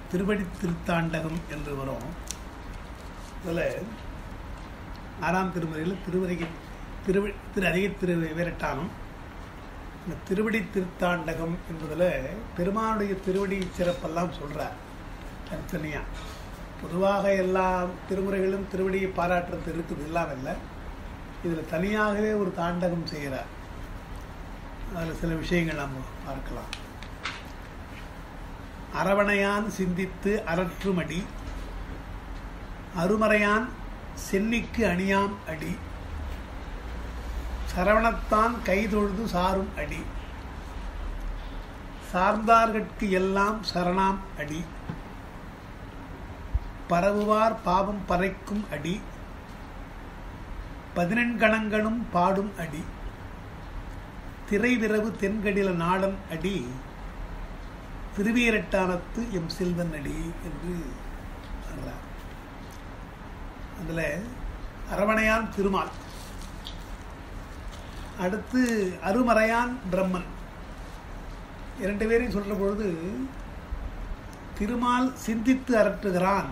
திருவடி திருத்தாண்டகம் என்று வரும் இதில் ஆறாம் திருமுறையில் திருவருகை திருவ திரு அதிக திரு விரட்டானம் இந்த திருவடி திருத்தாண்டகம் என்பதில் பெருமானுடைய திருவடி சிறப்பெல்லாம் சொல்கிறார் தனித்தனியாக பொதுவாக எல்லா திருமுறைகளும் திருவடியை பாராட்டுறது இருக்குது எல்லாம் இல்லை இதில் தனியாகவே ஒரு தாண்டகம் செய்கிறார் அதில் சில விஷயங்கள் நாம் பார்க்கலாம் அரவணையான் சிந்தித்து அரற்றுமடி அருமறையான் சென்னிக்கு அணியாம் அடி சரவணத்தான் கைதொழுது சாரும் அடி சார்ந்தார்கட்கு எல்லாம் சரணாம் அடி பரவுவார் பாவம் பறைக்கும் அடி பதினெண்கணங்களும் பாடும் அடி திரைவிரவு தென்கடில நாடன் அடி திருவீரட்டானத்து எம் செல்வன் அடி என்று சொல்றார் அதில் அரவணையான் திருமால் அடுத்து அருமறையான் பிரம்மன் இரண்டு பேரையும் சொல்ற பொழுது திருமால் சிந்தித்து அரற்றுகிறான்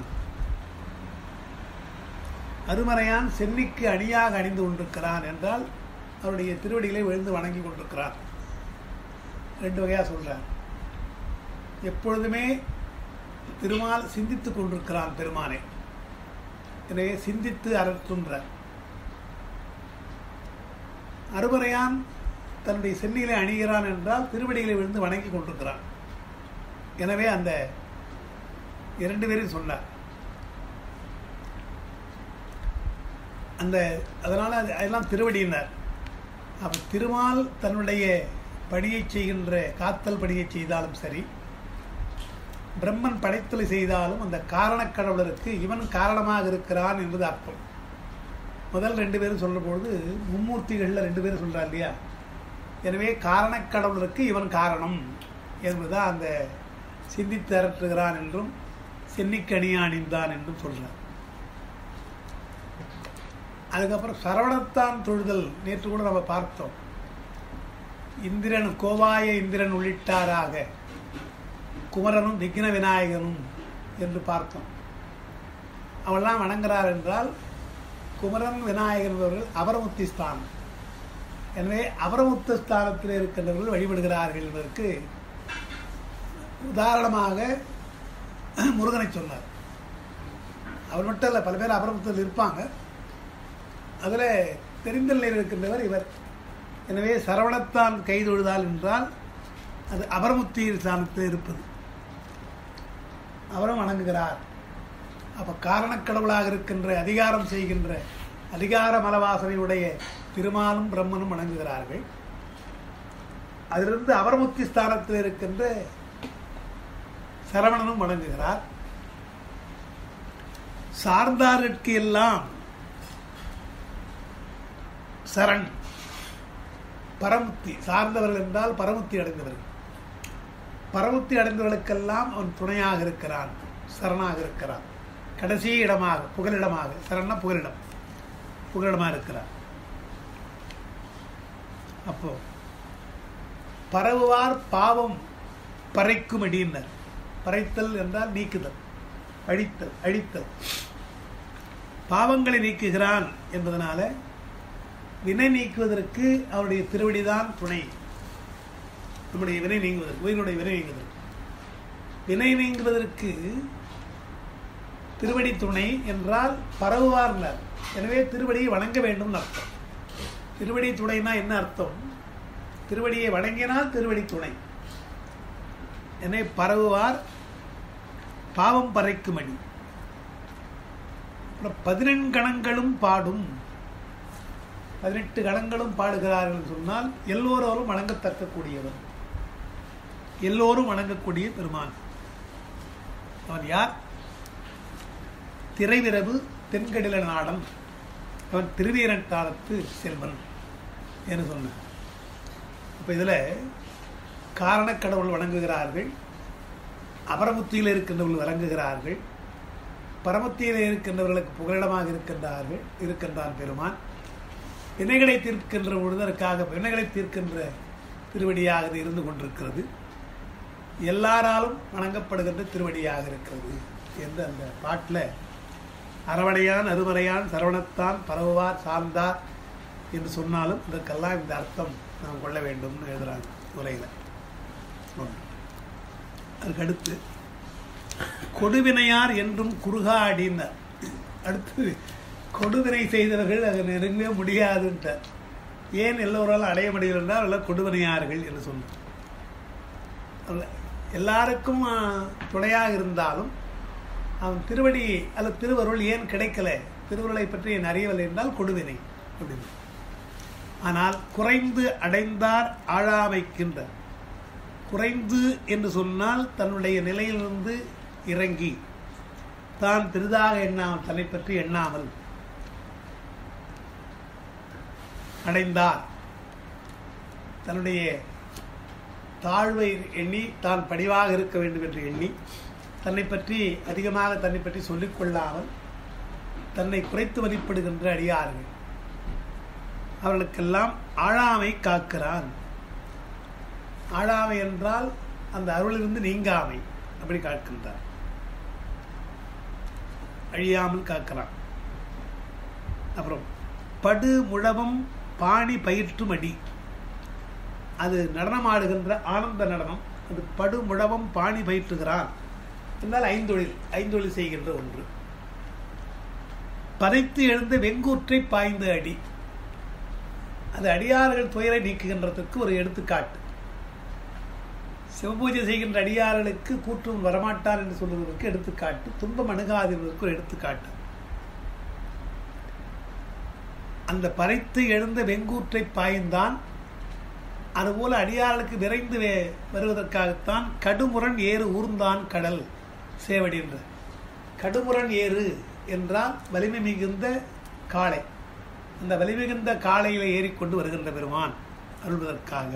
அருமறையான் சென்னிக்கு அணியாக அணிந்து கொண்டிருக்கிறான் என்றால் அவருடைய திருவடிகளை விழுந்து வணங்கி கொண்டிருக்கிறான் ரெண்டு வகையாக சொல்றார் எப்பொழுதுமே திருமால் சிந்தித்து கொண்டிருக்கிறான் பெருமானை எனவே சிந்தித்து அரற்றுன்றார் அருமறையான் தன்னுடைய சென்னியிலே அணிகிறான் என்றால் திருவடிகளை விழுந்து வணங்கி கொண்டிருக்கிறான் எனவே அந்த இரண்டு பேரையும் சொன்னார் அந்த அதனால் அது அதெல்லாம் திருவடியினர் அப்போ திருமால் தன்னுடைய பணியை செய்கின்ற காத்தல் பணியை செய்தாலும் சரி பிரம்மன் படைத்தலை செய்தாலும் அந்த காரணக்கடவுளருக்கு இவன் காரணமாக இருக்கிறான் என்பது அர்த்தம் முதல் ரெண்டு பேரும் சொல்லும்பொழுது மும்மூர்த்திகளில் ரெண்டு பேரும் சொல்கிறா இல்லையா எனவே காரணக்கடவுளருக்கு இவன் காரணம் என்பதுதான் அந்த சிந்தித்து அரற்றுகிறான் என்றும் சென்னிக்கணியா அணிந்தான் என்றும் சொல்கிறார் அதுக்கப்புறம் சரவணத்தான் தொழுதல் நேற்று கூட நம்ம பார்த்தோம் இந்திரன் கோவாய இந்திரன் உள்ளிட்டாராக குமரனும் விக்ன விநாயகனும் என்று பார்த்தோம் அவெல்லாம் வணங்குறார் என்றால் குமரன் விநாயகர் என்பவர்கள் அபரமுத்தி ஸ்தானம் எனவே அபரமுத்த ஸ்தானத்தில் இருக்கின்றவர்கள் வழிபடுகிறார்கள் என்பதற்கு உதாரணமாக முருகனை சொன்னார் அவர் மட்டும் இல்லை பல பேர் அபரமுத்தத்தில் இருப்பாங்க அதில் தெரிந்த நிலையில் இருக்கின்றவர் இவர் எனவே சரவணத்தான் கைதொழுதால் என்றால் அது அபரமுத்தி ஸ்தானத்தில் இருப்பது அவரும் வணங்குகிறார் அப்போ காரணக்கடவுளாக இருக்கின்ற அதிகாரம் செய்கின்ற அதிகார மலவாசனையுடைய திருமாலும் பிரம்மனும் வணங்குகிறார்கள் அதிலிருந்து அபரமுத்தி ஸ்தானத்தில் இருக்கின்ற சரவணனும் வணங்குகிறார் சார்ந்தாருக்கு எல்லாம் சரண் பரமுத்தி சார்ந்தவர்கள் என்றால் பரமுத்தி அடைந்தவர்கள் பரமுத்தி அடைந்தவர்களுக்கெல்லாம் அவன் துணையாக இருக்கிறான் சரணாக இருக்கிறான் கடைசி இடமாக புகலிடமாக சரண புகலிடம் புகலிடமாக இருக்கிறார் அப்போ பரவுவார் பாவம் பறைக்கும் அடியினர் பறைத்தல் என்றால் நீக்குதல் அழித்தல் அழித்தல் பாவங்களை நீக்குகிறான் என்பதனால வினை நீக்குவதற்கு அவருடைய திருவடிதான் துணை நம்முடைய வினை நீங்குவதற்கு உயிரினுடைய வினை நீங்குவதற்கு வினை நீங்குவதற்கு திருவடி துணை என்றால் பரவுவார்னர் எனவே திருவடியை வணங்க வேண்டும் அர்த்தம் திருவடி துணைனா என்ன அர்த்தம் திருவடியை வணங்கினால் திருவடி துணை எனவே பரவுவார் பாவம் பறைக்கும் அடி பதினெண்கணங்களும் பாடும் பதினெட்டு கணங்களும் பாடுகிறார்கள் சொன்னால் எல்லோரும் வணங்கத்தக்கக்கூடியவர் எல்லோரும் வணங்கக்கூடிய பெருமான் அவன் யார் திரைவிரவு தென்கடில நாடன் அவன் திருவீரட்டாளத்து செல்வன் என்று சொன்னார் அப்போ இதில் காரணக்கடவுள் வணங்குகிறார்கள் அபரமுத்தியில் இருக்கின்றவர்கள் வழங்குகிறார்கள் பரமத்தியில் இருக்கின்றவர்களுக்கு புகலிடமாக இருக்கின்றார்கள் இருக்கின்றான் பெருமான் வினைகளை தீர்க்கின்ற பொழுது அதற்காக வினைகளை தீர்க்கின்ற திருவடியாக இது இருந்து கொண்டிருக்கிறது எல்லாராலும் வணங்கப்படுகின்ற திருவடியாக இருக்கிறது என்று அந்த பாட்டில் அரவணையான் அருமறையான் சரவணத்தான் பரவுவார் சார்ந்தார் என்று சொன்னாலும் இதற்கெல்லாம் இந்த அர்த்தம் நாம் கொள்ள வேண்டும்னு எழுதுகிறாங்க உரையில் ஒன்று அதுக்கடுத்து கொடுவினையார் என்றும் குறுகா அடினார் அடுத்து கொடுவினை செய்தவர்கள் அதை நெருங்கவே முடியாதுன்றார் ஏன் எல்லோராலும் அடைய முடியவில்லை என்றால் எல்லாம் கொடுவினையார்கள் என்று சொன்னார் அல்ல, எல்லாருக்கும் ஆ, துணையாக இருந்தாலும் அவன் திருவடி அல்லது திருவருள் ஏன் கிடைக்கல திருவருளை பற்றி என் அறியவில்லை என்றால் கொடுவினை அப்படின்னு ஆனால் குறைந்து அடைந்தார் ஆழாமைக்கின்றார் குறைந்து என்று சொன்னால் தன்னுடைய நிலையிலிருந்து இறங்கி தான் பெரிதாக எண்ணாமல் தன்னை பற்றி எண்ணாமல் அடைந்தார் தன்னுடைய தாழ்வை எண்ணி தான் படிவாக இருக்க வேண்டும் என்று எண்ணி தன்னை பற்றி அதிகமாக தன்னை பற்றி சொல்லிக் கொள்ளாமல் தன்னை குறைத்து மதிப்பிடுகின்ற அடியார்கள் அவர்களுக்கெல்லாம் ஆழாமை காக்கிறான் ஆழாமை என்றால் அந்த அருளிலிருந்து நீங்காமை அப்படி காக்கின்றார் அழியாமல் காக்கிறான் அப்புறம் படு முழவம் பாணி பயிற்றும் அடி அது நடனமாடுகின்ற ஆனந்த நடனம் அது படு முழவம் பாணி பயிற்றுகிறான் என்றால் ஐந்தொழில் ஐந்தொழில் செய்கின்ற ஒன்று பதைத்து எழுந்த வெங்கூற்றை பாய்ந்த அடி அது அடியார்கள் துயரை நீக்குகின்றதற்கு ஒரு எடுத்துக்காட்டு சிவபூஜை செய்கின்ற அடியார்களுக்கு கூற்றும் வரமாட்டார் என்று சொல்வதற்கு எடுத்துக்காட்டு துன்பம் அணுகாதிருப்பதற்கு ஒரு எடுத்துக்காட்டு அந்த பறைத்து எழுந்த வெங்கூற்றை பாய்ந்தான் அதுபோல அடியார்களுக்கு விரைந்து வே- வருவதற்காகத்தான் கடுமுரண் ஏறு ஊர்ந்தான் கடல் சேவடி என்று கடுமுரண் ஏறு என்றால் வலிமை மிகுந்த காளை அந்த வலிமை மிகுந்த காளையில ஏறிக்கொண்டு வருகின்ற பெருமான் அருள்வதற்காக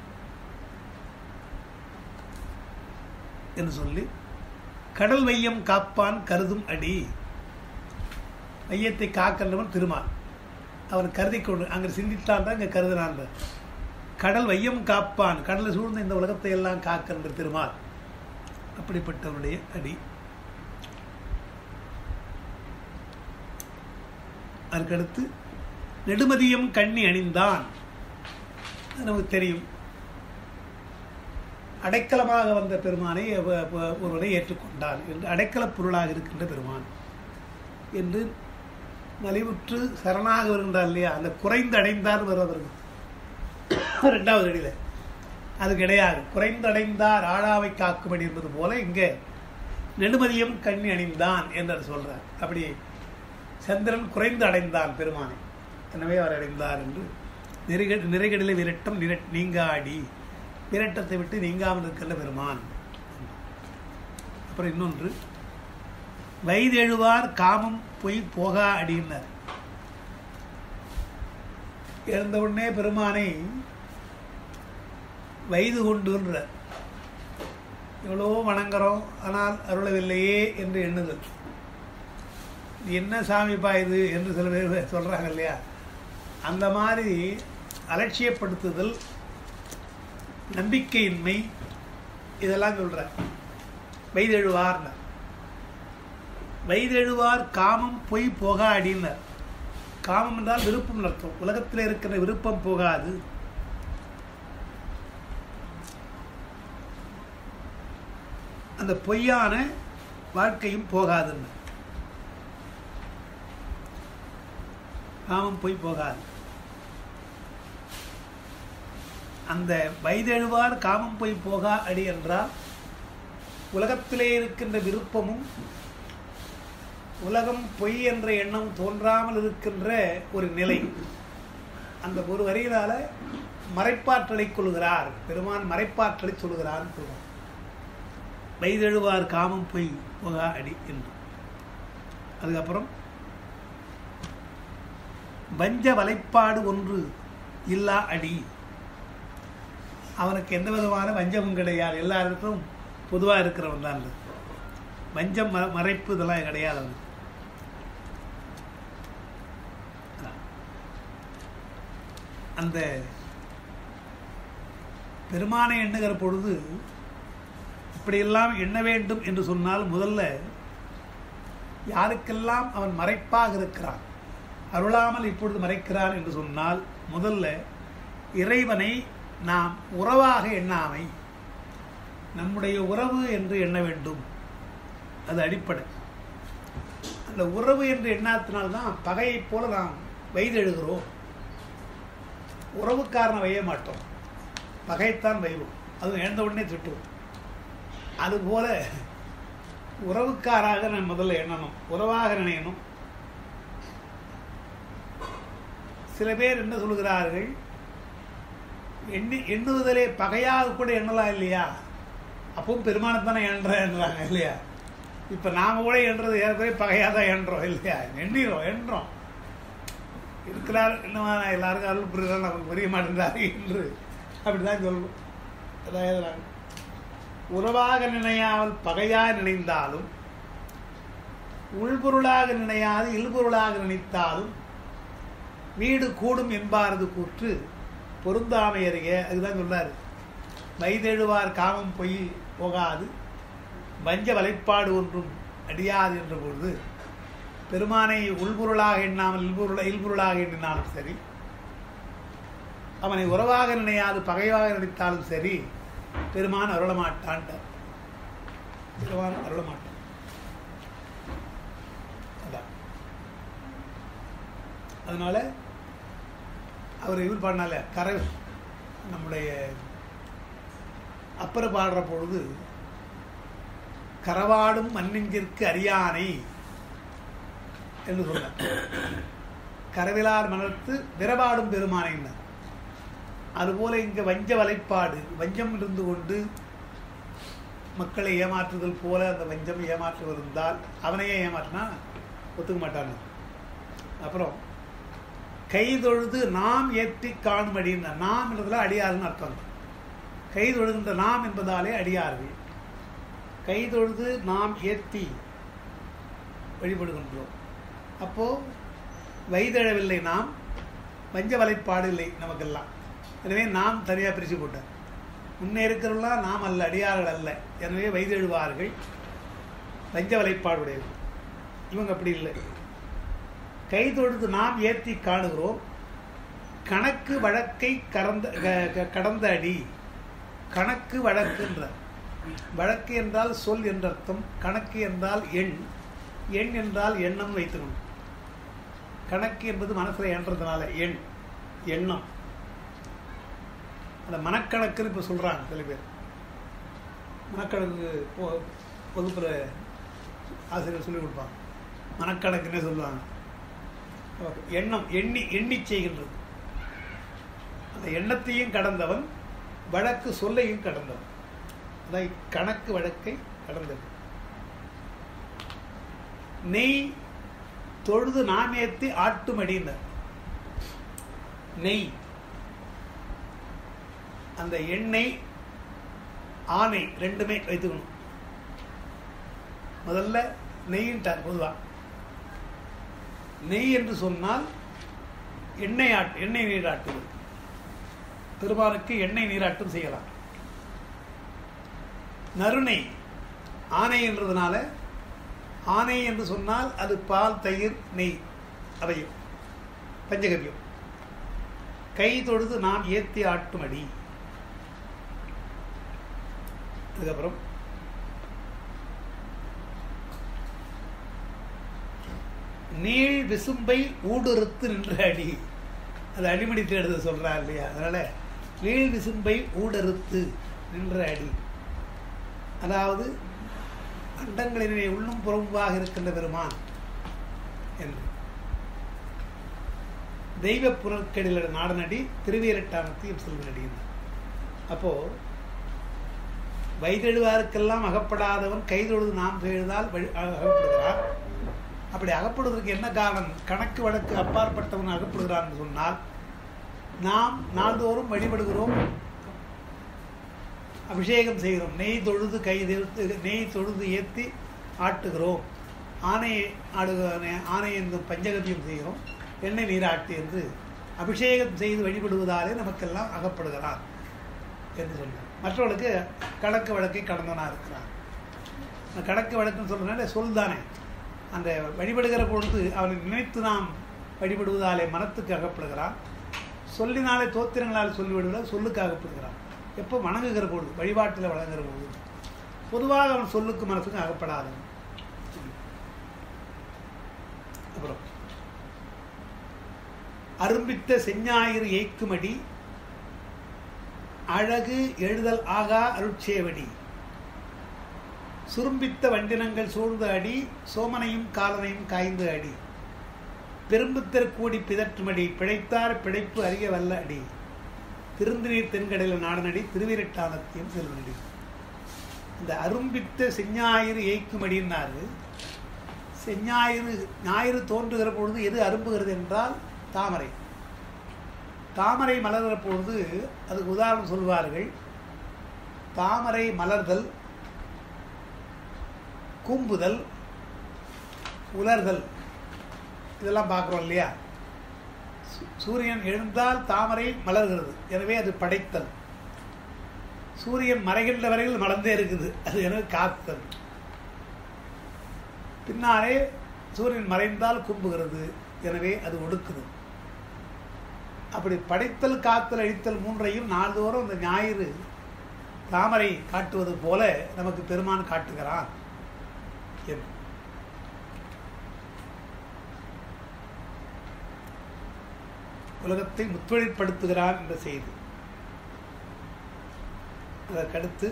என்று சொல்லி கடல் வையம் காப்பான் கருதும் அடி வையத்தை காக்கின்றவன் திருமால் அவன் கருதி கொண்டு அங்கே சிந்தித்தான் இங்கே கருதினான் கடல் வையம் காப்பான் கடலை சூழ்ந்த இந்த உலகத்தை எல்லாம் காக்கின்ற திருமால் அப்படிப்பட்டவனுடைய அடி அதுக்கடுத்து நெடுமதியம் கண்ணி அணிந்தான் அது நமக்கு தெரியும் அடைக்கலமாக வந்த பெருமானை அவ- அவ- ஒருவரை ஏற்றுக்கொண்டான் என்று அடைக்கலப் பொருளாக இருக்கின்ற பெருமான் என்று நலிவுற்று சரணாக வருகின்றார் இல்லையா அந்த குறைந்து அடைந்தார் வருவதற்கு ரெண்டாவது அடியில் அது கிடையாது குறைந்து அடைந்தார் ஆழாவை காக்கும்படி என்பது போல இங்கே நெடுமதியம் கண்ணி அணிந்தான் என்று சொல்றார் அப்படி சந்திரன் குறைந்து அடைந்தான் பெருமானை எனவே அவர் அடைந்தார் என்று நிறைக நிறைகடலை விரட்டம் நிர நீங்காடி விரட்டத்தை விட்டு நீங்காமல் இருக்கின்ற பெருமான் அப்புறம் இன்னொன்று வயதெழுவார் காமம் பொய் போகா அடியினர் இறந்த உடனே பெருமானை வயது கொண்டுன்ற எவ்வளோ வணங்குறோம் ஆனால் அருளவில்லையே என்று எண்ணுதல் இது என்ன சாமிப்பா இது என்று சில பேர் சொல்றாங்க இல்லையா அந்த மாதிரி அலட்சியப்படுத்துதல் நம்பிக்கையின்மை இதெல்லாம் சொல்ற வைதெழுவார்னர் வைதெழுவார் காமம் பொய் போகா அடினர் காமம் என்றால் விருப்பம் அர்த்தம் உலகத்தில் இருக்கிற விருப்பம் போகாது அந்த பொய்யான வாழ்க்கையும் போகாதுன்னு காமம் பொய் போகாது அந்த வைதெழுவார் காமம் பொய் போகா அடி என்றால் உலகத்திலே இருக்கின்ற விருப்பமும் உலகம் பொய் என்ற எண்ணம் தோன்றாமல் இருக்கின்ற ஒரு நிலை அந்த ஒரு வரியினால மறைப்பாற்றலை கொள்கிறார் பெருமான் மறைப்பாற்றலை சொல்கிறார் சொல்றார் வைதெழுவார் காமம் பொய் போகா அடி என்று அதுக்கப்புறம் வஞ்ச வலைப்பாடு ஒன்று இல்லா அடி அவனுக்கு எந்த விதமான வஞ்சமும் கிடையாது எல்லாருக்கும் பொதுவாக இருக்கிறவன் தான் அது. வஞ்சம் ம மறைப்பு இதெல்லாம் கிடையாது அவனுக்கு அந்த பெருமானை எண்ணுகிற பொழுது அப்படியெல்லாம் எண்ண வேண்டும் என்று சொன்னால் முதல்ல யாருக்கெல்லாம் அவன் மறைப்பாக இருக்கிறான் அருளாமல் இப்பொழுது மறைக்கிறான் என்று சொன்னால் முதல்ல இறைவனை நாம் உறவாக எண்ணாமை நம்முடைய உறவு என்று எண்ண வேண்டும் அது அடிப்படை அந்த உறவு என்று எண்ணாத்தினால்தான் பகையைப் போல நாம் வைதெழுகிறோம் உறவுக்காரனை வைய மாட்டோம் பகைத்தான் வைவோம் அதுவும் எழுந்த உடனே திட்டுவோம் அதுபோல உறவுக்காராக நான் முதல்ல எண்ணணும் உறவாக நினைக்கணும் சில பேர் என்ன சொல்கிறார்கள் எண்ணி எண்ணுவதிலே பகையாக கூட எண்ணலாம் இல்லையா அப்பவும் பெருமானத்தானே எண்றேன்றாங்க இல்லையா இப்போ நாம் கூட எண்றது ஏற்கனவே பகையாக தான் எண்றோம் இல்லையா எண்ணிறோம் எண்றோம் இருக்கிறார் என்னவா எல்லாருக்கும் அருள் புரிகிறார் நமக்கு புரிய மாட்டேங்கிறாரு என்று அப்படிதான் சொல்லணும் அதான் எழுதுறாங்க உறவாக நினையாமல் பகையாக நினைந்தாலும் உள்பொருளாக நினையாது இல்பொருளாக நினைத்தாலும் வீடு கூடும் என்பாரது கூற்று பொருந்தாமை அறிக அதுதான் சொன்னார் வைதெழுவார் காமம் பொய் போகாது வஞ்ச வலைப்பாடு ஒன்றும் அடியாது என்ற பொழுது பெருமானை உள்பொருளாக எண்ணாமல் இல்பொருள இல்பொருளாக எண்ணினாலும் சரி அவனை உறவாக நினையாது பகைவாக நினைத்தாலும் சரி பெருமான் அருளமாட்டான்ட்டார் பெருமான் அருளமாட்டான் அதான் அதனால அவர் இவர் பாடினால கரை நம்முடைய அப்பர் பாடுற பொழுது கரவாடும் மண்ணின்கிற்கு அறியானை என்று சொன்னார் கரவிலார் மலர்த்து விரபாடும் பெருமானைன்னார் அதுபோல இங்க வஞ்ச வலைப்பாடு வஞ்சம் இருந்து கொண்டு மக்களை ஏமாற்றுதல் போல அந்த வஞ்சம் ஏமாற்று இருந்தால் அவனையே ஏமாற்றினா ஒத்துக்க மாட்டான் அப்புறம் கை தொழுது நாம் ஏற்றி காணும்படின்னா நாம் என்றதுல அடியாருன்னு அர்த்தம் கை தொழுகின்ற நாம் என்பதாலே அடியார்கள் கை தொழுது நாம் ஏற்றி வழிபடுகின்றோம் அப்போ வைதழவில்லை நாம் வஞ்ச வலைப்பாடு இல்லை நமக்கெல்லாம் எனவே நாம் தனியாக பிரித்து போட்டார் முன்னே இருக்கிறவர்களாம் நாம் அல்ல அடியார்கள் அல்ல எனவே வைதெழுவார்கள் வஞ்ச வலைப்பாடுடையது இவங்க அப்படி இல்லை கை தொழுது நாம் ஏற்றி காணுகிறோம் கணக்கு வழக்கை கறந்த க- க- கடந்த அடி கணக்கு வழக்குன்ற வழக்கு என்றால் சொல் என்ற அர்த்தம் கணக்கு என்றால் எண் எண் என்றால் எண்ணம் வைத்துக்கணும் கணக்கு என்பது மனசில் எண்றதுனால எண் எண்ணம் அந்த மனக்கணக்குன்னு இப்போ சொல்கிறாங்க சில பேர் மனக்கணக்கு பொ- வகுப்புல ஆசிரியர் சொல்லிக் கொடுப்பாங்க மனக்கணக்குன்னே சொல்லுவாங்க ஓகே. எண்ணம் எண்ணி எண்ணி செய்கின்றது அந்த எண்ணத்தையும் கடந்தவன் வழக்கு சொல்லையும் கடந்தவன் அதான் கணக்கு வழக்கை கடந்தது நெய் தொழுது நாமேத்தி ஆட்டுமடினர் நெய் அந்த எண்ணெய் ஆணை ரெண்டுமே வைத்துக்கணும் முதல்ல நெய்யின்ட்டார் பொதுவா நெய் என்று சொன்னால் எண்ணெய் ஆட்டு எண்ணெய் நீராட்டுவது பெருமானுக்கு எண்ணெய் நீராட்டும் செய்யலாம் நறுநெய் ஆணை என்றதுனால ஆணை என்று சொன்னால் அது பால் தயிர் நெய் அவையும் பஞ்சகவியம் கை தொழுது நாம் ஏத்தி ஆட்டும் அடி அதுக்கப்புறம் நீள் விசும்பை ஊடுருத்து நின்ற அடி அது அடிமடி தேடுது சொல்றா இல்லையா அதனால நீள் விசும்பை ஊடறுத்து நின்ற அடி அதாவது அண்டங்களிலே உள்ளும் புறம்பாக இருக்கின்ற பெருமான் என்று தெய்வ புறக்கடில நாடனடி திருவீரட்டானத்தையும் செல்வனடி அப்போ வைதெழுவாருக்கெல்லாம் அகப்படாதவன் கைதொழுது நாம் செய்தால் வழி அகப்படுகிறார் அப்படி அகப்படுவதற்கு என்ன காரணம் கணக்கு வழக்கு அப்பாற்பட்டவன் அகப்படுகிறான் என்று சொன்னால் நாம் நாள்தோறும் வழிபடுகிறோம் அபிஷேகம் செய்கிறோம் நெய் தொழுது கை தெழுத்து நெய் தொழுது ஏற்றி ஆட்டுகிறோம் ஆனை ஆடு ஆனை என்னும் பஞ்சகத்தியம் செய்கிறோம் எண்ணெய் நீராட்டு என்று அபிஷேகம் செய்து வழிபடுவதாலே நமக்கெல்லாம் அகப்படுகிறார் என்று சொன்னார் மற்றவர்களுக்கு கணக்கு வழக்கை கடந்தவனாக இருக்கிறான் அந்த கணக்கு வழக்குன்னு சொல்றதுனால சொல் தானே அந்த வழிபடுகிற பொழுது அவனை நினைத்து நாம் வழிபடுவதாலே மனத்துக்கு அகப்படுகிறான் சொல்லினாலே தோத்திரங்களால் சொல்லிவிடுவதால் சொல்லுக்கு அகப்படுகிறான் எப்போ வணங்குகிற பொழுது வழிபாட்டில் வழங்குகிற பொழுது பொதுவாக அவன் சொல்லுக்கு மனசுக்கு அகப்படாது அப்புறம் அரும்பித்த செஞ்ஞாயிறு ஏய்க்குமடி அழகு எழுதல் ஆகா அருட்சேவடி சுரும்பித்த வண்டினங்கள் சூழ்ந்து அடி சோமனையும் காலனையும் காய்ந்து அடி பெரும்புத்தர் கூடி பிதற்றுமடி பிழைத்தார் பிழைப்பு அறிய வல்ல அடி திருந்தினீர் தென்கடல நாடனடி திருவிரட்டானத்தியம் செல்வனடி இந்த அரும்பித்த செஞ்ஞாயிறு ஏய்க்குமடின்னாரு செஞ்ஞாயிறு ஞாயிறு தோன்றுகிற பொழுது எது அரும்புகிறது என்றால் தாமரை தாமரை மலர்கிற பொழுது அதுக்கு உதாரணம் சொல்வார்கள் தாமரை மலர்தல் கூம்புதல் உலர்தல் இதெல்லாம் பார்க்குறோம் இல்லையா சூ- சூரியன் எழுந்தால் தாமரை மலர்கிறது எனவே அது படைத்தல் சூரியன் மறைகின்ற வரையில் மலர்ந்தே இருக்குது அது எனவே காத்தல் பின்னாலே சூரியன் மறைந்தால் கும்புகிறது எனவே அது ஒடுக்குது அப்படி படைத்தல் காத்தல் அழித்தல் மூன்றையும் நாள்தோறும் இந்த ஞாயிறு தாமரை காட்டுவது போல நமக்கு பெருமான் காட்டுகிறான் என்று. உலகத்தை முத்தொழிற்படுத்துகிறான் என்ற செய்தி அதற்கடுத்து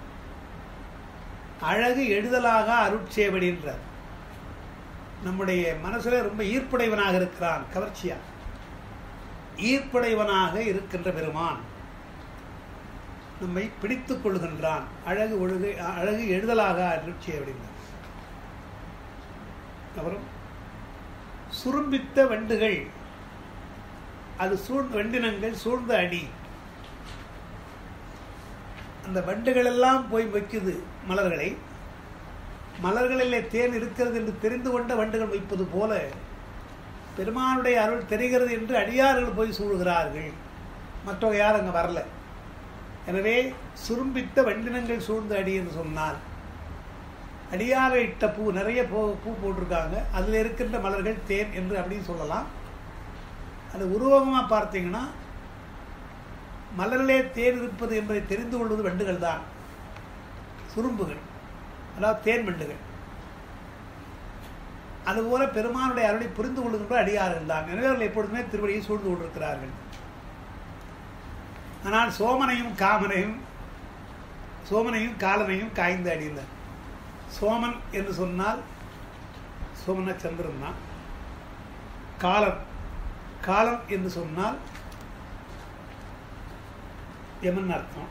அழகு எழுதலாக அருட்சேவடின்றார் நம்முடைய மனசுல ரொம்ப ஈர்ப்புடையவனாக இருக்கிறான் கவர்ச்சியா ஈர்ப்புடையவனாக இருக்கின்ற பெருமான் நம்மை பிடித்துக் கொள்கின்றான் அழகு ஒழுகு அழகு எழுதலாக அருட்சேவடின்றார் அப்புறம் சுரும்பித்த வண்டுகள் அது சூழ்ந்த வண்டினங்கள் சூழ்ந்த அடி அந்த வண்டுகள் எல்லாம் போய் வைக்குது மலர்களை மலர்களிலே தேன் இருக்கிறது என்று தெரிந்து கொண்ட வண்டுகள் வைப்பது போல பெருமானுடைய அருள் தெரிகிறது என்று அடியார்கள் போய் சூழுகிறார்கள் மற்றவங்க யாரும் அங்கே வரல எனவே சுரும்பித்த வண்டினங்கள் சூழ்ந்த அடி என்று சொன்னால் அடியாரை இட்ட பூ நிறைய பூ பூ போட்டிருக்காங்க அதில் இருக்கின்ற மலர்கள் தேன் என்று அப்படின்னு சொல்லலாம் அது உருவகமாக பார்த்தீங்கன்னா மலரிலே தேன் இருப்பது என்பதை தெரிந்து கொள்வது வண்டுகள் தான் சுரும்புகள் அதாவது தேன் வண்டுகள் அதுபோல பெருமானுடைய அருளை புரிந்து கொள்கின்ற அடியார்கள் தான் எனவே அவர்கள் எப்பொழுதுமே திருவடியை சூழ்ந்து கொண்டிருக்கிறார்கள் ஆனால் சோமனையும் காமனையும் சோமனையும் காலனையும் காய்ந்து அடிந்தார் சோமன் என்று சொன்னால் சோமன சந்திரன் தான் காலன் காலம் என்று சொன்னால் யமன் அர்த்தம்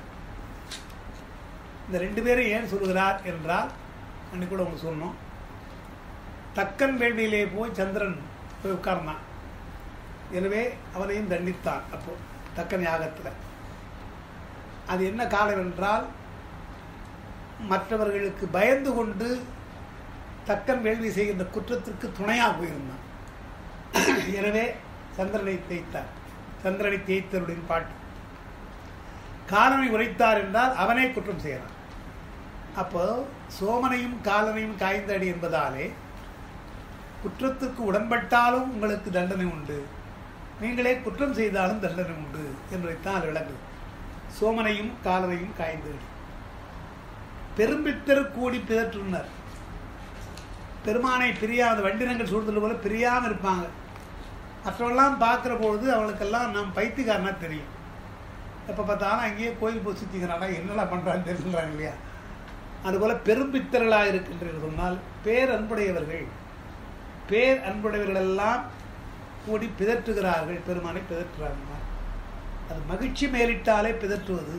இந்த ரெண்டு பேரும் ஏன் சொல்கிறார் என்றால் அன்னைக்கு கூட உங்களுக்கு சொன்னோம் தக்கன் வேள்வியிலே போய் சந்திரன் போய் உட்கார்ந்தான் எனவே அவனையும் தண்டித்தான் அப்போ தக்கன் யாகத்தில் அது என்ன காலம் என்றால் மற்றவர்களுக்கு பயந்து கொண்டு தக்கன் வேள்வி செய்கின்ற குற்றத்திற்கு துணையாக போயிருந்தான் எனவே சந்திரனை தேய்த்தார் சந்திரனை தேய்த்தருடைய பாட்டு காலனை உரைத்தார் என்றால் அவனே குற்றம் செய்யறான் அப்போ சோமனையும் காலனையும் காய்ந்தடி என்பதாலே குற்றத்துக்கு உடன்பட்டாலும் உங்களுக்கு தண்டனை உண்டு நீங்களே குற்றம் செய்தாலும் தண்டனை உண்டு என்பதைத்தான் அது விளங்குது சோமனையும் காலனையும் காய்ந்தடி பெரும்பித்தரு கூடி பிதற்றுனர் பெருமானை பிரியாத வண்டினங்கள் சூழ்ந்தது போல பிரியாமல் இருப்பாங்க மற்றவெல்லாம் பார்க்குற பொழுது அவளுக்கெல்லாம் நாம் பைத்தியக்காரனா தெரியும் எப்போ பார்த்தாலும் அங்கேயே கோயில் போய் சுற்றிக்கிறானா என்னெல்லாம் பண்ணுறான்னு தெரிஞ்சுக்கிறாங்க இல்லையா அதுபோல் பெரும்பித்தர்களாக இருக்கின்றனர் சொன்னால் பேர் அன்புடையவர்கள் பேர் அன்புடையவர்களெல்லாம் கூடி பிதற்றுகிறார்கள் பெருமானை பிதற்றுறாங்க அது மகிழ்ச்சி மேலிட்டாலே பிதற்றுவது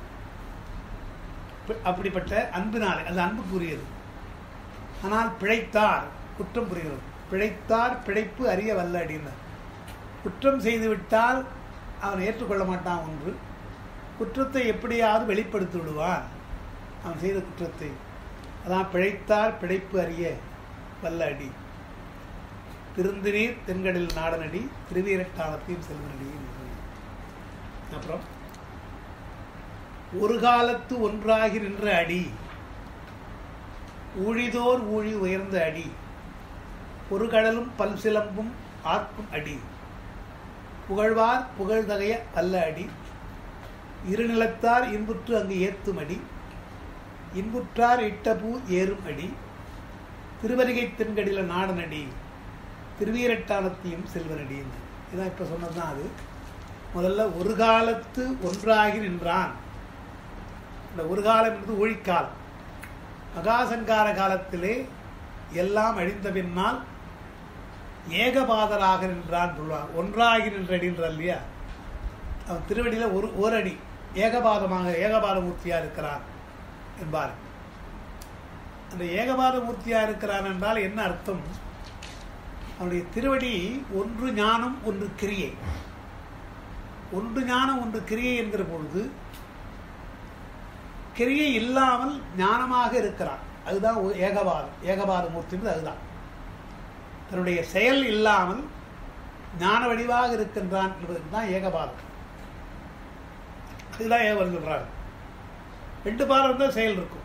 அப்படிப்பட்ட அன்பினாலே அது அன்புக்குரியது ஆனால் பிழைத்தார் குற்றம் புரிகிறது பிழைத்தார் பிழைப்பு அறிய வல்ல அப்படின்னார் குற்றம் செய்துவிட்டால் அவன் ஏற்றுக்கொள்ள மாட்டான் ஒன்று குற்றத்தை எப்படியாவது வெளிப்படுத்தி விடுவான் அவன் செய்த குற்றத்தை அதான் பிழைத்தார் பிழைப்பு அறிய வல்ல அடி திருந்தினீர் தென்கடல் நாடனடி திருவீரட்டாளத்தையும் செல்வனடி அப்புறம் ஒரு காலத்து ஒன்றாகி நின்ற அடி ஊழிதோர் ஊழி உயர்ந்த அடி ஒரு கடலும் பல் சிலம்பும் ஆர்க்கும் அடி புகழ்வார் புகழ்தகைய அல்ல அடி இருநிலத்தார் இன்புற்று அங்கு ஏத்தும் அடி இன்புற்றார் இட்ட பூ ஏறும் அடி திருவருகை தென்கடில நாடனடி திருவீரட்டானத்தையும் செல்வனடி இதான் இப்போ சொன்னது தான் அது முதல்ல ஒரு காலத்து ஒன்றாகி நின்றான் இந்த ஒரு காலம் என்பது ஒழிக்காலம் மகாசங்கார காலத்திலே எல்லாம் அழிந்த பின்னால் ஏகபாதராக நின்றான் சொல்லுவான் ஒன்றாகி நின்ற அடின்றான் இல்லையா அவன் திருவடியில் ஒரு ஒரு அடி ஏகபாதமாக ஏகபாத மூர்த்தியாக இருக்கிறான் என்பார் அந்த ஏகபாத மூர்த்தியாக இருக்கிறான் என்றால் என்ன அர்த்தம் அவனுடைய திருவடி ஒன்று ஞானம் ஒன்று கிரியை ஒன்று ஞானம் ஒன்று கிரியை என்கிற பொழுது கிரியை இல்லாமல் ஞானமாக இருக்கிறான் அதுதான் ஏகபாதம் ஏகபாத மூர்த்தின்றது அதுதான் தன்னுடைய செயல் இல்லாமல் ஞான வடிவாக இருக்கின்றான் என்பதற்கு தான் ஏகபாதம் அதுதான் ஏகபாதம் சொல்றாங்க ரெண்டு பாதம் தான் செயல் இருக்கும்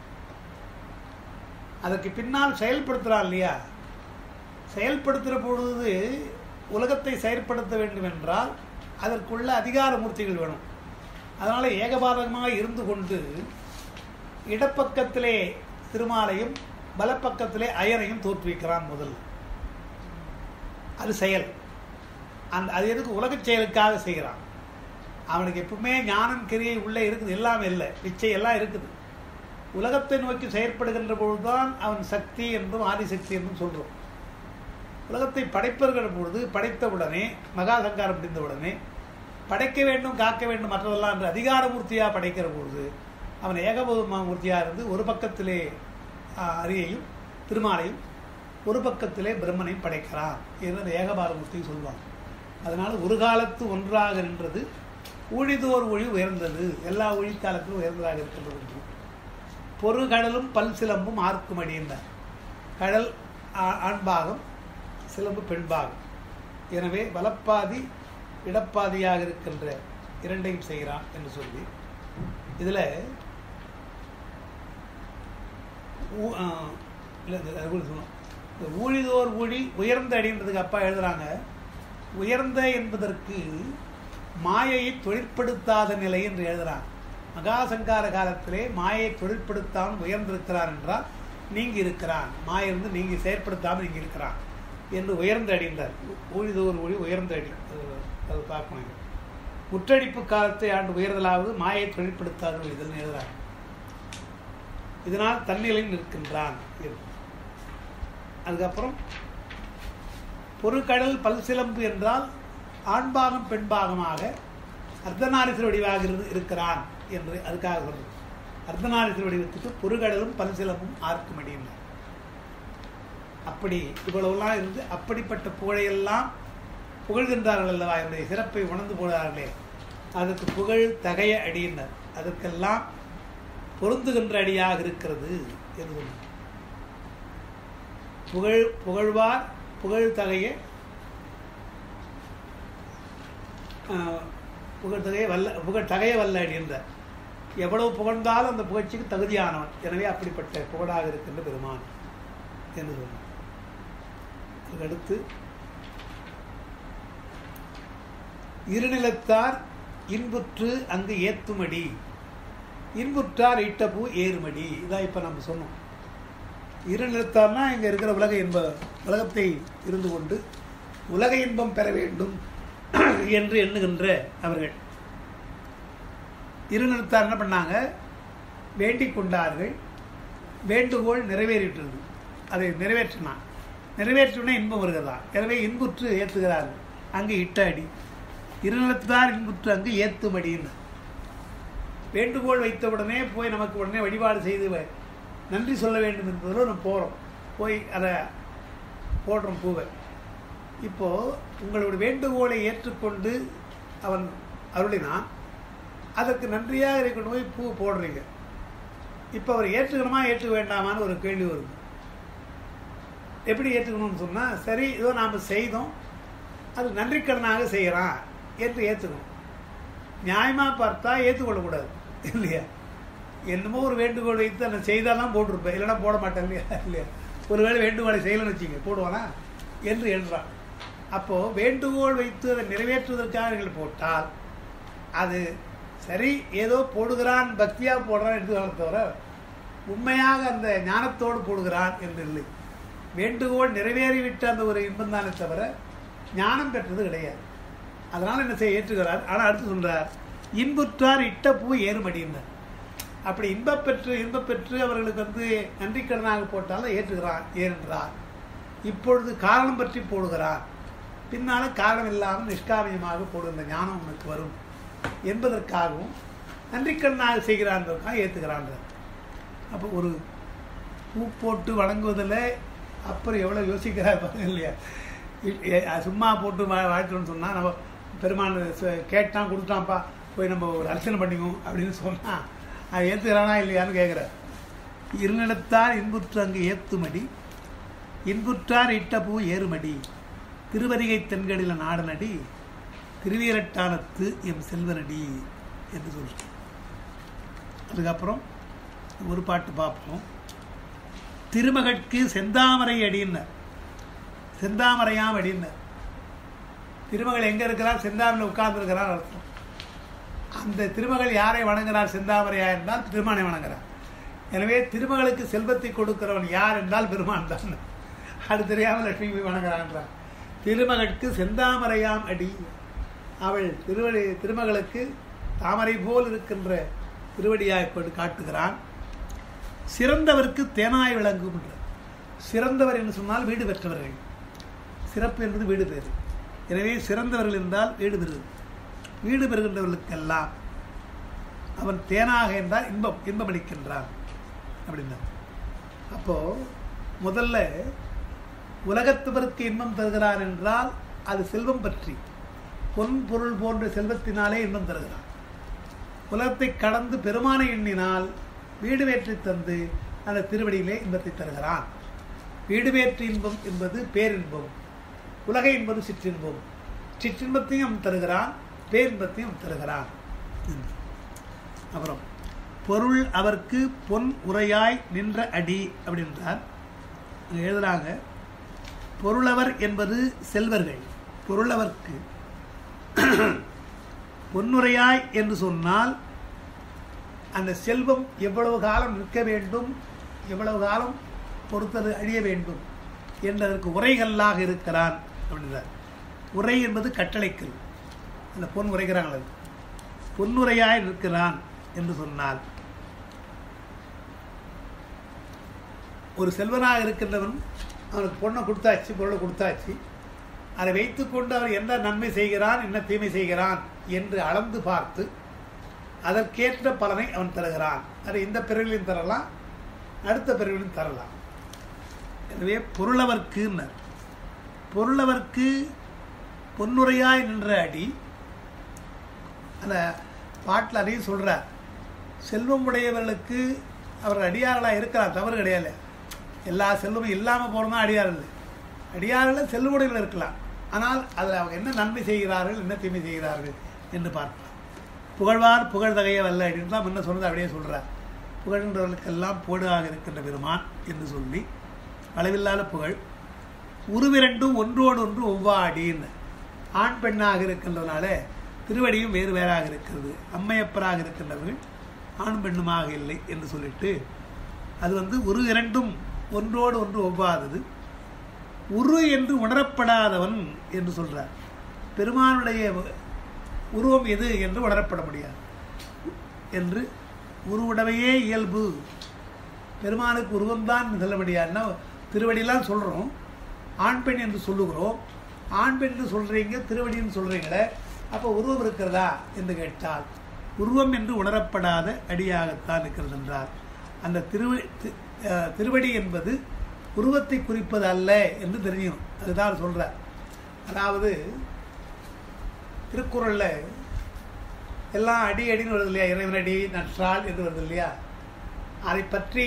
அதற்கு பின்னால் செயல்படுத்துகிறான் இல்லையா செயல்படுத்துகிற பொழுது உலகத்தை செயற்படுத்த வேண்டும் என்றால் அதற்குள்ள அதிகார மூர்த்திகள் வேணும் அதனால் ஏகபாதகமாக இருந்து கொண்டு இடப்பக்கத்திலே திருமாலையும் பலப்பக்கத்திலே அயனையும் தோற்றுவிக்கிறான் முதல் அது செயல் அந்த அது எதுக்கு உலகச் செயலுக்காக செய்கிறான் அவனுக்கு எப்பவுமே ஞானம் கிரியை உள்ளே இருக்குது எல்லாமே இல்லை பிச்சை எல்லாம் இருக்குது உலகத்தை நோக்கி செயற்படுகின்ற பொழுதுதான் அவன் சக்தி என்றும் ஆதிசக்தி என்றும் சொல்கிறோம் உலகத்தை படைப்பறுகிற பொழுது படைத்தவுடனே மகாசங்காரம் முடிந்தவுடனே படைக்க வேண்டும் காக்க வேண்டும் மற்றதெல்லாம் என்று அதிகாரமூர்த்தியாக படைக்கிற பொழுது அவன் ஏகபோதமா மூர்த்தியாக இருந்து ஒரு பக்கத்திலே அரியையும் திருமாலையும் ஒரு பக்கத்திலே பிரம்மனையும் படைக்கிறான் என்று அந்த ஏகபாரமூர்த்தி சொல்வாங்க அதனால் ஒரு காலத்து ஒன்றாக நின்றது ஊழிதோர் ஒளி உயர்ந்தது எல்லா ஒளி காலத்திலும் உயர்ந்ததாக இருக்கின்றது பொறு கடலும் பல் சிலம்பும் ஆர்க்கும் அடியினார் கடல் ஆண்பாகம் சிலம்பு பெண்பாகம் எனவே வலப்பாதி இடப்பாதியாக இருக்கின்ற இரண்டையும் செய்கிறான் என்று சொல்லி இதில் இந்த ஊழிதோர் ஊழி உயர்ந்த அடின்றதுக்கு அப்பா எழுதுறாங்க உயர்ந்த என்பதற்கு மாயையை தொழிற்படுத்தாத நிலை என்று எழுதுறாங்க மகாசங்கார காலத்திலே மாயை தொழிற்படுத்தாமல் உயர்ந்திருக்கிறான் என்றால் நீங்கி இருக்கிறான் மாயிருந்து நீங்கி செயற்படுத்தாமல் நீங்கி இருக்கிறான் என்று உயர்ந்த அடிந்தார் ஊழிதோர் ஊழி உயர்ந்த அடி அது பார்க்கணும் முற்றடிப்பு காலத்தை ஆண்டு உயர்தலாவது மாயை தொழிற்படுத்தாத இதில் எழுதுறாங்க இதனால் தன்னிலையில் நிற்கின்றான் அதுக்கப்புறம் பொருட்கடல் பல் சிலம்பு என்றால் ஆண்பாகம் பெண்பாகமாக அர்த்தநாரிசர் வடிவாக இருக்கிறான் என்று அதுக்காக சொல்றது அர்த்தநாரிசர் வடிவத்துக்கு பொருகடலும் பல் சிலம்பும் ஆர்க்கும் அடியும் அப்படி இவ்வளவுலாம் இருந்து அப்படிப்பட்ட புகழையெல்லாம் புகழ்கின்றார்கள் அல்லவா என்னுடைய சிறப்பை உணர்ந்து போகிறார்களே அதற்கு புகழ் தகைய அடியினர் அதற்கெல்லாம் பொருந்துகின்ற அடியாக இருக்கிறது என்று சொன்னார் புகழ் புகழ்வார் புகழ் தகைய புகழ் தகைய வல்ல புகழ் தகைய வல்ல அடி என்றார் எவ்வளவு புகழ்ந்தாலும் அந்த புகழ்ச்சிக்கு தகுதியானவன் எனவே அப்படிப்பட்ட புகழாக இருக்கின்ற பெருமான் என்று சொன்னார் அதுக்கடுத்து இருநிலத்தார் இன்புற்று அங்கு ஏத்துமடி இன்புற்றார் இட்டபூ ஏறுமடி இதான் இப்போ நம்ம சொன்னோம் இருநிலத்தார்னா இங்கே இருக்கிற உலக இன்ப உலகத்தை இருந்து கொண்டு உலக இன்பம் பெற வேண்டும் என்று எண்ணுகின்ற அவர்கள் இருநிலத்தார் என்ன பண்ணாங்க வேண்டிக் கொண்டார்கள் வேண்டுகோள் நிறைவேறிட்டது அதை நிறைவேற்றினான் நிறைவேற்றினா இன்பம் வருகிறதா எனவே இன்புற்று ஏற்றுகிறார்கள் அங்கு இட்ட அடி இருநிலத்தார் இன்புற்று அங்கு ஏத்துமடின்னு வேண்டுகோள் வைத்தவுடனே போய் நமக்கு உடனே வழிபாடு செய்து நன்றி சொல்ல வேண்டும் என்பதில் நம்ம போகிறோம் போய் அதை போடுறோம் பூவை இப்போது உங்களுடைய வேண்டுகோளை ஏற்றுக்கொண்டு அவன் அருளினான் அதற்கு நன்றியாக இருக்கணும் போய் பூ போடுறீங்க இப்போ அவர் ஏற்றுக்கணுமா ஏற்றுக்க வேண்டாமான்னு ஒரு கேள்வி வருது எப்படி ஏற்றுக்கணும்னு சொன்னால் சரி ஏதோ நாம் செய்தோம் அது நன்றிக்கடனாக செய்கிறான் என்று ஏற்றுக்கணும் நியாயமாக பார்த்தா ஏற்றுக்கொள்ளக்கூடாது இல்லையா என்னமோ ஒரு வேண்டுகோள் வைத்து அதை செய்தாலாம் போட்டிருப்பேன் இல்லைன்னா போட மாட்டேன் இல்லையா இல்லையா ஒருவேளை வேண்டுகோளை செய்யலன்னு வச்சுங்க போடுவானா என்று எழுதுறான் அப்போது வேண்டுகோள் வைத்து அதை நிறைவேற்றுவதற்காக நீங்கள் போட்டால் அது சரி ஏதோ போடுகிறான் பக்தியாக போடுறான் எடுத்துக்கலாம் தவிர உண்மையாக அந்த ஞானத்தோடு போடுகிறான் என்று இல்லை வேண்டுகோள் நிறைவேறிவிட்ட அந்த ஒரு இன்பம் தானே தவிர ஞானம் பெற்றது கிடையாது அதனால் என்ன செய்ய ஏற்றுகிறார் ஆனால் அடுத்து சொல்றார் இன்புற்றார் இட்ட பூ ஏறுமடிந்தார் அப்படி இன்பப் பெற்று இன்பப் பெற்று அவர்களுக்கு வந்து நன்றிக்கடனாக போட்டாலும் ஏற்றுகிறான் ஏனென்றார் இப்பொழுது காரணம் பற்றி போடுகிறான் பின்னால காரணம் இல்லாமல் நிஷ்காமியமாக போடுகின்ற ஞானம் உனக்கு வரும் என்பதற்காகவும் நன்றிக்கடனாக செய்கிறான்றதுக்காக ஏற்றுகிறான் அப்போ ஒரு பூ போட்டு வணங்குவதில் அப்புறம் எவ்வளோ யோசிக்கிறார் பாருங்க இல்லையா இ- எ- சும்மா போட்டு வா- வாழ்த்துறோம்னு சொன்னால் நம்ம பெருமான் ச- கேட்டான் கொடுத்தான்ப்பா போய் நம்ம ஒரு அர்ச்சனை பண்ணிக்குவோம் அப்படின்னு சொன்னால் அது ஏற்றுக்கிறானா இல்லையான்னு கேட்குறார் இருநிலத்தார் இன்புற்று அங்கு ஏத்துமடி இன்புற்றார் இட்ட பூ ஏறுமடி திருவரிகை தென்கடில நாடனடி திருவீரட்டானத்து எம் செல்வனடி என்று சொல்கிறேன் அதுக்கப்புறம் ஒரு பாட்டு பார்ப்போம் திருமகட்கு செந்தாமரை அடின்னார் செந்தாமரையாம் அடின்னார் திருமகள் எங்கே இருக்கிறார் செந்தாமரையில் உட்கார்ந்துருக்கிறார் அர்த்தம் அந்த திருமகள் யாரை வணங்குகிறார் செந்தாமரையா என்றால் பெருமானை வணங்குகிறார் எனவே திருமகளுக்கு செல்வத்தை கொடுக்கிறவன் யார் என்றால் பெருமான் தான் அது தெரியாமல் லட்சுமி போய் வணங்குறான்றார் திருமகட்கு செந்தாமரையாம் அடி அவள் திருவடி திருமகளுக்கு தாமரை போல் இருக்கின்ற திருவடியாய் கொண்டு காட்டுகிறான் சிறந்தவருக்கு தேனாய் விளங்கும் என்றார். சிறந்தவர் என்று சொன்னால் வீடு பெற்றவர்கள் சிறப்பு என்பது வீடு பேறு எனவே சிறந்தவர்கள் என்றால் வீடு பெறுவது வீடு பெறுகின்றவர்களுக்கெல்லாம் அவன் தேனாக என்றால் இன்பம் இன்பமளிக்கின்றான் அப்படின்னா அப்போ முதல்ல உலகத்தவருக்கு இன்பம் தருகிறான் என்றால் அது செல்வம் பற்றி பொன் பொருள் போன்ற செல்வத்தினாலே இன்பம் தருகிறான் உலகத்தை கடந்து பெருமானை எண்ணினால் வீடு வேற்றி தந்து அந்த திருவடியிலே இன்பத்தை தருகிறான் வீடு வேற்று இன்பம் என்பது பேரின்பம் உலக என்பது சிற்றின்பம் சிற்றின்பத்தையும் அவன் தருகிறான் பேரின்பத்தையும் அவன் தருகிறான் அப்புறம் பொருள் அவர்க்கு பொன் உரையாய் நின்ற அடி அப்படின்றார் அங்க எழுதுறாங்க பொருளவர் என்பது செல்வர்கள் பொருளவர்க்கு பொன்னுரையாய் என்று சொன்னால் அந்த செல்வம் எவ்வளவு காலம் நிற்க வேண்டும் எவ்வளவு காலம் பொறுத்தது அழிய வேண்டும் என்றதற்கு உரைகல்லாக இருக்கிறான் அப்படின்றார் உரை என்பது கட்டளைக்கல் அந்த பொன் உரைகிறாங்களது பொன்னுரையாய் நிற்கிறான் என்று சொன்னால் ஒரு செல்வனாக இருக்கின்றவன் அவனுக்கு பொண்ணை கொடுத்தாச்சு பொருளை கொடுத்தாச்சு அதை வைத்துக்கொண்டு அவன் என்ன நன்மை செய்கிறான் என்ன தீமை செய்கிறான் என்று அளந்து பார்த்து அதற்கேற்ற பலனை அவன் தருகிறான் அதை இந்த பிறவிலையும் தரலாம் அடுத்த பிறவிலையும் தரலாம் எனவே பொருளவர்க்குன்னர் பொருளவர்க்கு பொன்னுரையாய் நின்ற அடி அந்த பாட்டில் அதையும் சொல்கிறார் செல்வம் உடையவர்களுக்கு அவர் அடியார்களாக இருக்கிறார் தவறு கிடையாது எல்லா செல்வமும் இல்லாமல் போகிறதா அடியார் இல்லை அடியார்கள் செல்வமுடையவர்கள் இருக்கலாம் ஆனால் அதில் அவங்க என்ன நன்மை செய்கிறார்கள் என்ன தீமை செய்கிறார்கள் என்று பார்க்கலாம் புகழ்வார் புகழ்தகைய வல்ல அப்படின்னு தான் முன்ன சொன்னது அப்படியே சொல்கிறார் புகழ்கின்றவர்களுக்கெல்லாம் போடுகாக இருக்கின்ற பெருமான் என்று சொல்லி அளவில்லாத புகழ் உருவிரண்டும் ஒன்றோடு ஒன்று ஒவ்வாடின்னு ஆண் பெண்ணாக இருக்கின்றதுனால திருவடியும் வேறு வேறாக இருக்கிறது அம்மையப்பராக இருக்கின்றவர்கள் ஆணும் பெண்ணுமாக இல்லை என்று சொல்லிட்டு அது வந்து உரு இரண்டும் ஒன்றோடு ஒன்று ஒவ்வாதது உரு என்று உணரப்படாதவன் என்று சொல்றார் பெருமானுடைய உருவம் எது என்று உணரப்பட முடியாது என்று உருவுடவையே இயல்பு பெருமானுக்கு உருவம்தான் சொல்ல முடியாதுன்னா திருவடியெல்லாம் சொல்கிறோம் ஆண் பெண் என்று சொல்லுகிறோம் ஆண் பெண் என்று சொல்கிறீங்க திருவடின்னு சொல்கிறீங்களே அப்போ உருவம் இருக்கிறதா என்று கேட்டால் உருவம் என்று உணரப்படாத அடியாகத்தான் இருக்கிறது என்றார் அந்த திருவடி தி- அஹ் திருவடி என்பது உருவத்தை குறிப்பது அல்ல என்று தெரியும் அதுதான் சொல்கிறார் அதாவது திருக்குறளில் எல்லாம் அடி அடின்னு வருது இல்லையா இறைவனடி நற்றாள் என்று வருது இல்லையா அதை பற்றி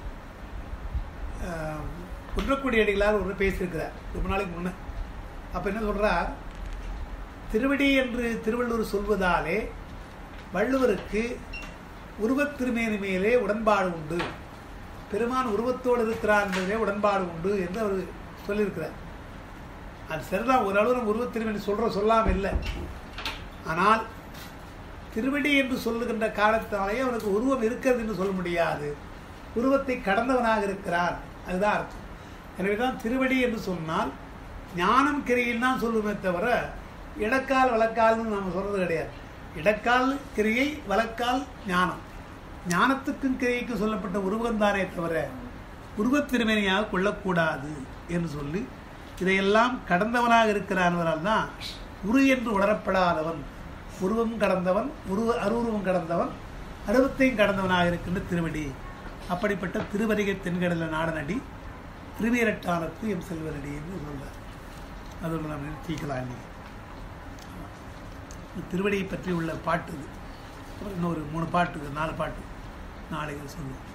ஆஹ், குன்றக்குடி அடிகளார் ஒரு பேசியிருக்கிறார் ரொம்ப நாளைக்கு முன்ன அப்போ என்ன சொல்றார் திருவடி என்று திருவள்ளுவர் சொல்வதாலே வள்ளுவருக்கு உருவத் திருமேனி மேலே உடன்பாடு உண்டு பெருமான் உருவத்தோடு இருக்கிறார் என்பதிலே உடன்பாடு உண்டு என்று அவர் சொல்லியிருக்கிறார் அது சரிதான் ஓரளவு நம்ம உருவத் திருமேனி சொல்கிற சொல்லாமல் இல்லை ஆனால் திருவடி என்று சொல்லுகின்ற காலத்தினாலேயே அவனுக்கு உருவம் இருக்கிறது என்று சொல்ல முடியாது உருவத்தை கடந்தவனாக இருக்கிறான் அதுதான் அர்த்தம் எனவே தான் திருவடி என்று சொன்னால் ஞானம் கிரியில் தான் சொல்லுமே தவிர இடக்கால் வழக்கால்னு நம்ம சொல்றது கிடையாது இடக்கால் கிரியை வழக்கால் ஞானம் ஞானத்துக்கும் கிரியைக்கும் சொல்லப்பட்ட உருவந்தானே தவிர உருவத் திருமணியாக கொள்ளக்கூடாது என்று சொல்லி இதையெல்லாம் கடந்தவனாக இருக்கிறான் தான் உரு என்று உணரப்படாதவன் உருவம் கடந்தவன் உருவ அருவுருவம் கடந்தவன் அருவத்தையும் கடந்தவனாக இருக்கின்ற திருவடி அப்படிப்பட்ட திருவரிகை தென்கடல நாடனடி திருவீரட்டானத்து எம் செல்வனடி என்று சொல்றார் அதோடு நாம் நிறுத்திக்கலாம் இன்னைக்கு இந்த திருவடியை பற்றி உள்ள பாட்டு இது அப்புறம் இன்னொரு மூணு பாட்டு நாலு பாட்டு நாளைக்கு சொல்லுவோம்